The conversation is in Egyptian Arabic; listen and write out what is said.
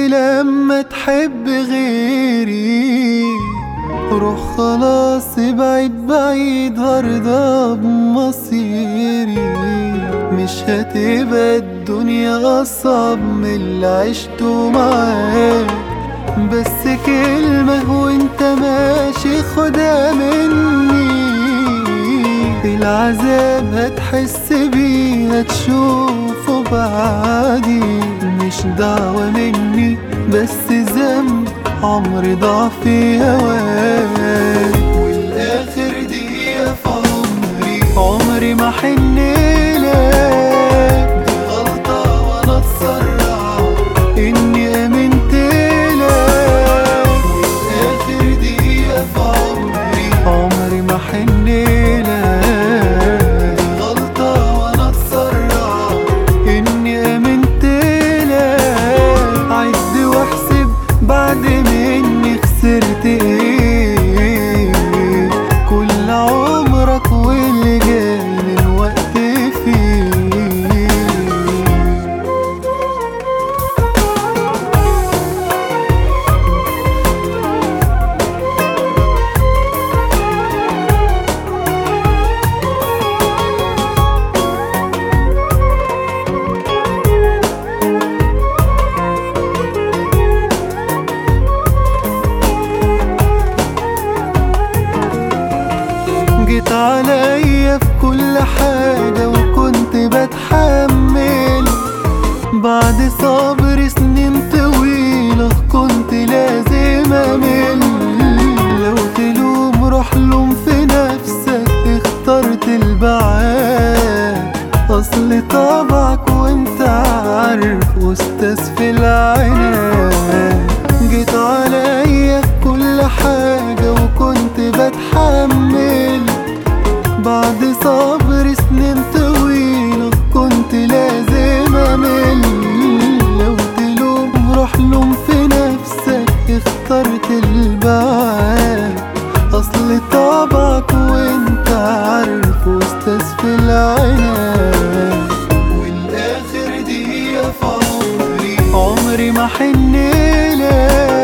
لما تحب غيري روح خلاص ابعد بعيد هرضى بمصيري مش هتبقى الدنيا أصعب من اللي عشته معاك بس كلمة وانت ماشي خدها مني العذاب هتحس بيه هتشوفه بعدي مش دعوة مني بس ذنب عمري ضاع في هواك والآخر دقيقة في عمري عمري ما حنيلك دي غلطة وأنا اتسرع إني آمنت لك والآخر دقيقة في عمري عمري ما حنيلك دي غلطة وأنا اتسرع إني آمنت لك عد واحسب بعد مني خسرت ايه كل عمرك واللي جاي من وقت فيه جيت عليا في كل حاجة وكنت بتحمل بعد صبر سنين طويلة كنت لازم أمل لو تلوم روح لوم في نفسك اخترت البعاد أصل طبعك وانت عارف أستاذ في العناد جيت عليا في كل حاجة وكنت بتحمل بعد صبر سنين طويلة كنت لازم أمل لو تلوم روح لوم في نفسك اخترت البعاد أصل طبعك وانت عارف أستاذ في العناد والآخر دقيقة في عمري عمري ما حنيلك